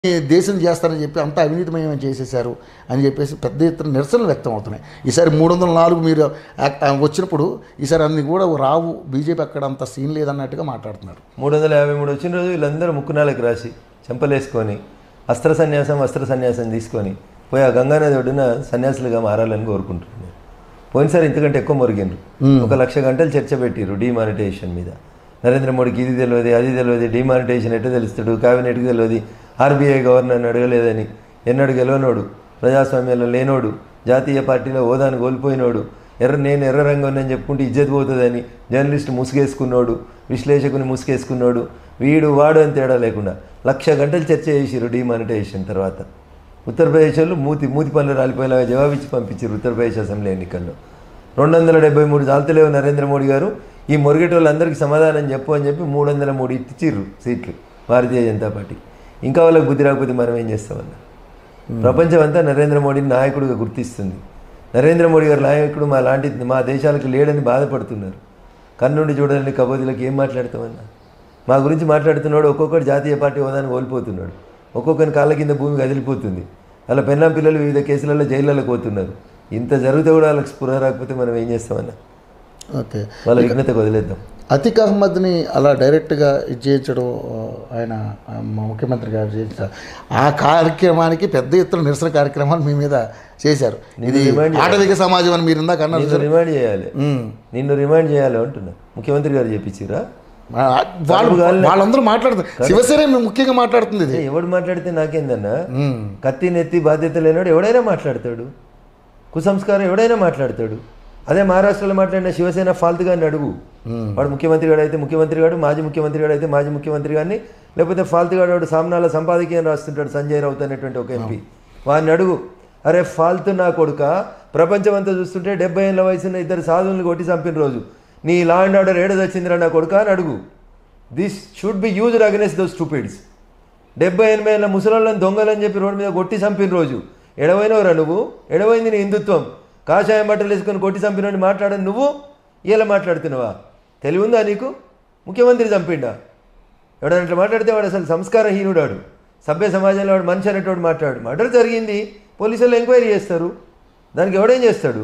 దేశం చేస్తారని చెప్పి అంత అవినీతిమయం చేసేశారు అని చెప్పేసి పెద్ద ఎత్తున నిరసనలు వ్యక్తం అవుతున్నాయి ఈసారి మూడు వందల నాలుగు మీరు ఆ- ఆ వచ్చినప్పుడు ఈసారి అన్ని కూడా రావు బీజేపీ అక్కడ అంత సీన్ లేదన్నట్టుగా మాట్లాడుతున్నారు మూడు వందల యాభై మూడు వచ్చిన రోజు వీళ్ళందరూ ముక్కునాలకు రాసి చెంపలేసుకొని అస్త్ర సన్యాసం అస్త్ర సన్యాసం తీసుకొని పోయి ఆ గంగానది ఒడ్డున సన్యాసులుగా మారాలని కోరుకుంటున్నారు పోయినసారి ఇంతకంటే ఎక్కువ మురిగిండ్రు ఒక లక్ష గంటలు చర్చ పెట్టిర్రు డిమానిటైజేషన్ మీద నరేంద్ర మోడీకి ఇది తెలియదు అది తెలియదు డిమానిటైజేషన్ ఎట్లా తెలుస్తాడు క్యాబినెట్కి తెలియదు ఆర్బీఐ గవర్నర్ని అడగలేదని ఎన్నడు గెలవనోడు ప్రజాస్వామ్యంలో లేనోడు జాతీయ పార్టీలో హోదాను కోల్పోయినోడు ఎర్ర నేను ఎర్ర రంగం అని చెప్పుకుంటే ఇజ్జత్ పోతుందని జర్నలిస్ట్ ముసుగేసుకున్నోడు విశ్లేషకుని ముసుగేసుకున్నోడు వీడు వాడు అని తేడా లేకుండా లక్ష గంటలు చర్చ చేసిరు డిమానిటైజేషన్ తర్వాత ఉత్తరప్రదేశ్ వాళ్ళు మూతి మూతి పనులు రాలిపోయేలాగా జవాబిచ్చి పంపించారు ఉత్తరప్రదేశ్ అసెంబ్లీ ఎన్నికల్లో రెండు వందల డెబ్బై మూడు చాలుతలేవు నరేంద్ర మోడీ గారు ఈ మొరిగేట వాళ్ళందరికీ సమాధానం చెప్పు అని చెప్పి మూడు వందల మూడు ఇచ్చిర్రు సీట్లు భారతీయ జనతా పార్టీ ఇంకా వాళ్ళకి బుద్ధి రాకపోతే మనం ఏం చేస్తామన్నా ప్రపంచం అంతా నరేంద్ర మోడీని నాయకుడిగా గుర్తిస్తుంది నరేంద్ర మోడీ గారు నాయకుడు మా లాంటి మా దేశాలకు లేడని బాధపడుతున్నారు కన్నుండి చూడని కబోదీలకు ఏం మాట్లాడతామన్నా మా గురించి మాట్లాడుతున్నాడు ఒక్కొక్కటి జాతీయ పార్టీ హోదాని కోల్పోతున్నాడు ఒక్కొక్కరి కాళ్ళ కింద భూమి కదిలిపోతుంది అలా పెన్నాం పిల్లలు వివిధ కేసులలో జైళ్ళలో పోతున్నారు ఇంత జరిగితే కూడా వాళ్ళకి స్పృహ రాకపోతే మనం ఏం చేస్తామన్నా ఓకే వాళ్ళ విఘ్నతకు వదిలేద్దాం అతిక్ అహ్మద్ని అలా డైరెక్ట్గా ఇది చేయించడం ఆయన ఆ, మా ముఖ్యమంత్రి గారు చేయించారు ఆ కార్యక్రమానికి పెద్ద ఎత్తున నిరసన కార్యక్రమాలు మీ మీద చేశారు ఇది remind ఆటవిక సమాజం అని మీరు ఇందాక అన్నారు నిన్ను రిమైండ్ చేయాలి ఉమ్. నిన్ను రిమైండ్ చేయాలి అంటున్నా ముఖ్యమంత్రి గారు చెప్పించిరా ఆ, వాళ్ళు వాళ్ళందరూ మాట్లాడుతారు శివసేన ముఖ్యంగా మాట్లాడుతుంది ఇది ఎవడు మాట్లాడితే నాకేందన్నా ఉమ్. కత్తి నెత్తి బాధ్యత లేనివాడు ఎవడైనా మాట్లాడతాడు కుసంస్కారం ఎవడైనా మాట్లాడతాడు అదే మహారాష్ట్రలో మాట్లాడిన శివసేన ఫాల్తు గారిని అడుగు వాడు ముఖ్యమంత్రి గారు అయితే ముఖ్యమంత్రి గారు మాజీ ముఖ్యమంత్రి గారు అయితే మాజీ ముఖ్యమంత్రి గారిని లేకపోతే ఫాల్తు గారు వాడు సామ్నాల సంపాదకీయ అని రాస్తుంటాడు సంజయ్ రౌత్ అనేటువంటి ఒక ఎంపీ వాడిని అడుగు అరే ఫాల్తు నా కొడుక ప్రపంచం అంతా చూస్తుంటే డెబ్బై ఏళ్ళ వయసున్న ఇద్దరు సాధువులను కొట్టి చంపిన రోజు నీ లా అండ్ ఆర్డర్ ఏడదొచ్చిందిరా నా కొడుక అని అడుగు this should be used against those stupids డెబ్బై ఎనభై ఏళ్ళ ముసలోళ్ళని దొంగలని చెప్పి రోడ్డు మీద కొట్టి చంపిన రోజు ఎడవైనవరా నువ్వు ఎడవైంది నీ హిందుత్వం కాషాయం బట్టలు వేసుకొని కొట్టి చంపినోడిని మాట్లాడని నువ్వు ఇలా మాట్లాడుతున్నావా తెలివి ఉందా నీకు ముఖ్యమంత్రి చంపిండా ఎవడన్నా ఇట్లా మాట్లాడితే వాడు అసలు సంస్కారహీనుడాడు సభ్య సమాజంలో వాడు మనిషి అనేటోడు మాట్లాడు మర్డర్ జరిగింది పోలీసులు ఎంక్వైరీ చేస్తారు దానికి ఎవడేం చేస్తాడు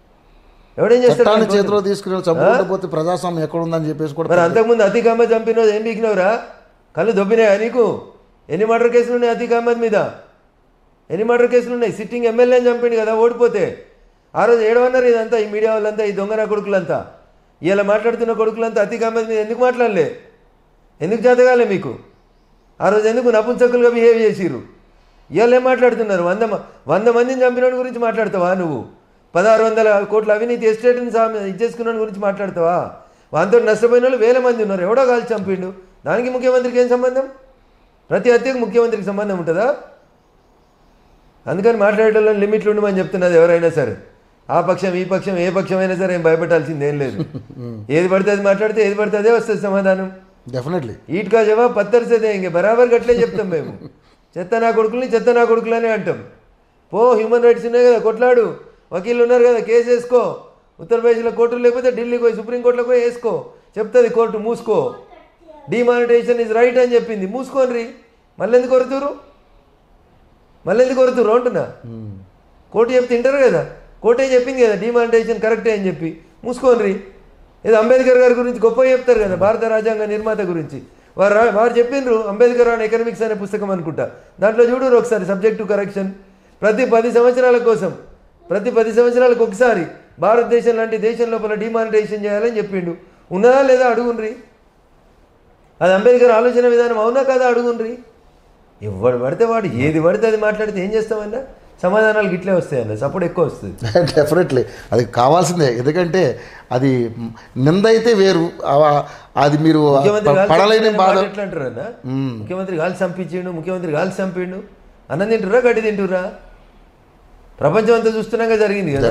ఎవడేం చట్టాన్ని చేస్తాడు చేతిలో తీసుకుని చంపుకుంటూ ప్రజాస్వామ్యం ఎక్కడ ఉందని చెప్పేసి మరి కూడా అంతకుముందు అతీక్ అహ్మద్ చంపిన రోజు ఏం బీకినవురా కళ్ళు దొబ్బినాయా నీకు ఎన్ని మర్డర్ కేసులు ఉన్నాయి అతీక్ అహ్మద్ మీద ఎన్ని మర్డర్ కేసులు ఉన్నాయి సిట్టింగ్ ఎమ్మెల్యేని చంపిండు కదా ఓడిపోతే ఆ రోజు ఏడవన్నారు ఇదంతా ఈ మీడియా వాళ్ళంతా ఈ దొంగన కొడుకులంతా ఇలా మాట్లాడుతున్న కొడుకులంతా అతీక్ అహ్మద్ మీద ఎందుకు మాట్లాడలే ఎందుకు చేతగాలే మీకు ఆ రోజు ఎందుకు నపుంసకులుగా బిహేవ్ చేసిర్రు ఇవాళ ఏం మాట్లాడుతున్నారు వంద మ- వంద మందిని చంపినోడి గురించి మాట్లాడతావా నువ్వు పదహారు వందల కోట్ల అవినీతి ఎస్టేట్ని సామి ఇచ్చేసుకున్న గురించి మాట్లాడతావా వాంతో నష్టపోయిన వాళ్ళు వేల మంది ఉన్నారు ఎవడో కాల్చి చంపిండు దానికి ముఖ్యమంత్రికి ఏం సంబంధం ప్రతి హత్యకు ముఖ్యమంత్రికి సంబంధం ఉంటుందా అందుకని మాట్లాడేటంలో లిమిట్లు ఉండమని చెప్తున్నది ఎవరైనా సరే ఆ పక్షం ఈ పక్షం ఏ పక్షం అయినా సరే ఏం భయపెట్టాల్సింది ఏం లేదు ఏది పడితే అది మాట్లాడితే ఏది పడితే అదే వస్తుంది సమాధానం డెఫినెట్లీ ఈట్ కా జవాబ్ పత్తర్ సే దేంగే బరాబర్ గట్లే చెప్తాం మేము చెత్త నా కొడుకుల్ని చెత్త నా కొడుకులనే అంటాం పో హ్యూమన్ రైట్స్ ఉన్నాయి కదా కొట్లాడు వకీళ్ళు ఉన్నారు కదా కేసు వేసుకో ఉత్తరప్రదేశ్లో కోర్టులు లేకపోతే ఢిల్లీకి పోయి సుప్రీంకోర్టులో పోయి వేసుకో చెప్తుంది కోర్టు మూసుకో డిమానిటైజేషన్ ఇస్ రైట్ అని చెప్పింది మూసుకోండి మళ్ళీ ఎందుకు కొరుతురు మళ్ళీ ఎందుకు కొరుతురు అంటున్నా కోర్టు చెప్తే తింటారు కదా కోర్టే చెప్పింది కదా డిమానిటైజేషన్ కరెక్టే అని చెప్పి మూసుకోండి ఏదో అంబేద్కర్ గారి గురించి గొప్ప చెప్తారు కదా భారత రాజ్యాంగ నిర్మాత గురించి వారు రా- వారు చెప్పిండ్రు అంబేద్కర్ ఆన్ ఎకనామిక్స్ అనే పుస్తకం అనుకుంటా దాంట్లో చూడరు ఒకసారి సబ్జెక్ట్ టు కరెక్షన్ ప్రతి పది సంవత్సరాల కోసం ప్రతి పది సంవత్సరాలకు ఒకసారి భారతదేశం లాంటి దేశం లోపల డిమానిటైజేషన్ చేయాలని చెప్పిండు ఉన్నదా లేదా అడుగుండ్రి అది అంబేద్కర్ ఆలోచన విధానం అవునా కదా అడుగుండ్రి ఎవడు పడితే వాడు ఏది పడితే అది మాట్లాడితే ఏం చేస్తామన్నా సమాధానాలు గిట్లే వస్తాయన్న సపోర్ట్ ఎక్కువ వస్తుంది డెఫినెట్లీ అది కావాల్సిందే ఎందుకంటే అది నింద అయితే వేరు ఆ- అది మీరు ముఖ్యమంత్రి గాలి పడలేని చంపిండు బాధ మాట ఎట్లా అంటారు అన్న ముఖ్యమంత్రి గాలి చంపించిండు ముఖ్యమంత్రి గాలి చంపిండు అన్నం తింటురా గడ్డి తింటురా ప్రపంచం అంతా చూస్తున్నాగా జరిగింది కదా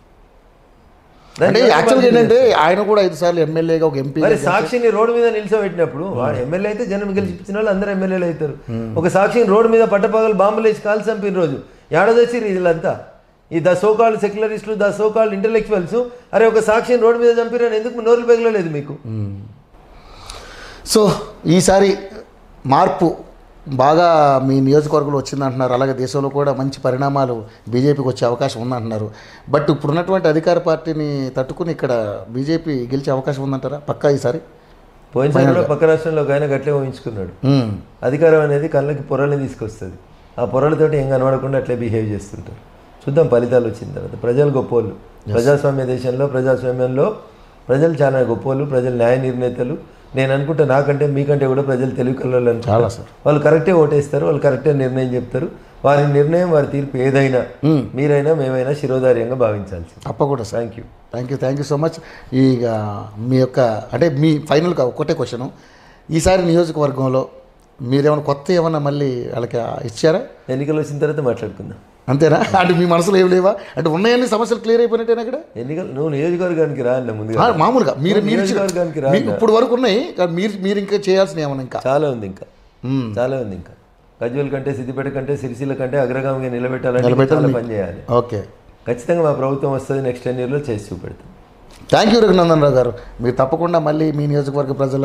అంటే దానికి యాక్చువల్గా ఏంటంటే ఆయన కూడా ఐదు సార్లు ఎమ్మెల్యేగా ఒక ఎంపీ మరి సాక్షిని రోడ్డు మీద నిల్చోబెట్టినప్పుడు వాడు ఎమ్మెల్యే అయితే జనం గెలిపించిన వాళ్ళు అందరూ ఎమ్మెల్యేలు అవుతారు ఒక సాక్షిని రోడ్డు మీద పట్టపగలు బాంబులు వేసి కాల్ చంపిన రోజు ఏడదొచ్చిరు వీళ్ళంతా ఈ ద సోకాల్డ్ సెక్యులరిస్టులు ద సోకాల్డ్ ఇంటలెక్చువల్స్ అరే ఒక సాక్షిని రోడ్డు మీద చంపిరని ఎందుకు నోరులు పెగలలేదు మీకు సో ఈసారి మార్పు బాగా మీ నియోజకవర్గంలో వచ్చిందంటున్నారు అలాగే దేశంలో కూడా మంచి పరిణామాలు బీజేపీకి వచ్చే అవకాశం ఉందంటున్నారు బట్ ఇప్పుడున్నటువంటి అధికార పార్టీని తట్టుకుని ఇక్కడ బీజేపీ గెలిచే అవకాశం ఉందంటారా పక్కా ఈసారి పోయినసారి కూడా పక్క రాష్ట్రంలో ఒక ఆయన గట్లే ఊహించుకున్నాడు ఉమ్, అధికారం అనేది కళ్ళకి పొరల్ని తీసుకొస్తుంది ఆ పొరలతోటి ఏం కనబడకుండా అట్లే బిహేవ్ చేస్తుంటారు చూద్దాం ఫలితాలు వచ్చిన తర్వాత ప్రజలు గొప్పోళ్ళు ప్రజాస్వామ్య దేశంలో ప్రజాస్వామ్యంలో ప్రజలు చాలా గొప్పోళ్ళు ప్రజలు న్యాయ నిర్ణేతలు నేను అనుకుంటా నాకంటే మీకంటే కూడా ప్రజలు తెలివి కళ్ళు చాలా సార్ వాళ్ళు కరెక్టే ఓటేస్తారు వాళ్ళు కరెక్టే నిర్ణయం చెప్తారు వారి నిర్ణయం వారి తీర్పు ఏదైనా మీరైనా మేమైనా శిరోధార్యంగా భావించాల్సింది తప్పకుండా sir thank you thank you thank you so much ఇక మీ యొక్క అంటే మీ ఫైనల్గా ఒక్కటే క్వశ్చను ఈసారి నియోజకవర్గంలో మీరేమైనా కొత్త ఏమన్నా మళ్ళీ వాళ్ళకి ఇచ్చారా ఎన్నికలు వచ్చిన తర్వాత మాట్లాడుకుందాం అంతేనా అంటే మీ మనసులో ఏం లేవా అంటే ఉన్నాయన్ని సమస్యలు క్లియర్ అయిపోయినట్టేనా ఇక్కడ ఎన్నికలు నువ్వు నియోజకవర్గానికి రా అన్న ముందుగా ఆ, మామూలుగా మీరు మీరు ఇచ్చిన- నియోజకవర్గానికి రా మీకు ఇప్పుడు వరకు ఉన్నాయి కానీ మీరు మీరు ఇంకా చేయాల్సిన ఏమన్నా ఇంకా చాలా ఉంది ఇంకా మ్మ్. చాలా ఉంది ఇంకా గజ్వల్ కంటే సిద్దిపేట కంటే సిరిసిల్ల కంటే అగ్రగామిగా నిలబెట్టాలంటే చాలా పని చేయాలి ఓకే ఖచ్చితంగా మా ప్రభుత్వం వస్తుంది నెక్స్ట్ టెన్ ఇయర్లో చేసి చూపెడతాం థ్యాంక్ యూ రఘునందన్ రావు గారు మీరు తప్పకుండా మళ్ళీ మీ నియోజకవర్గ ప్రజలు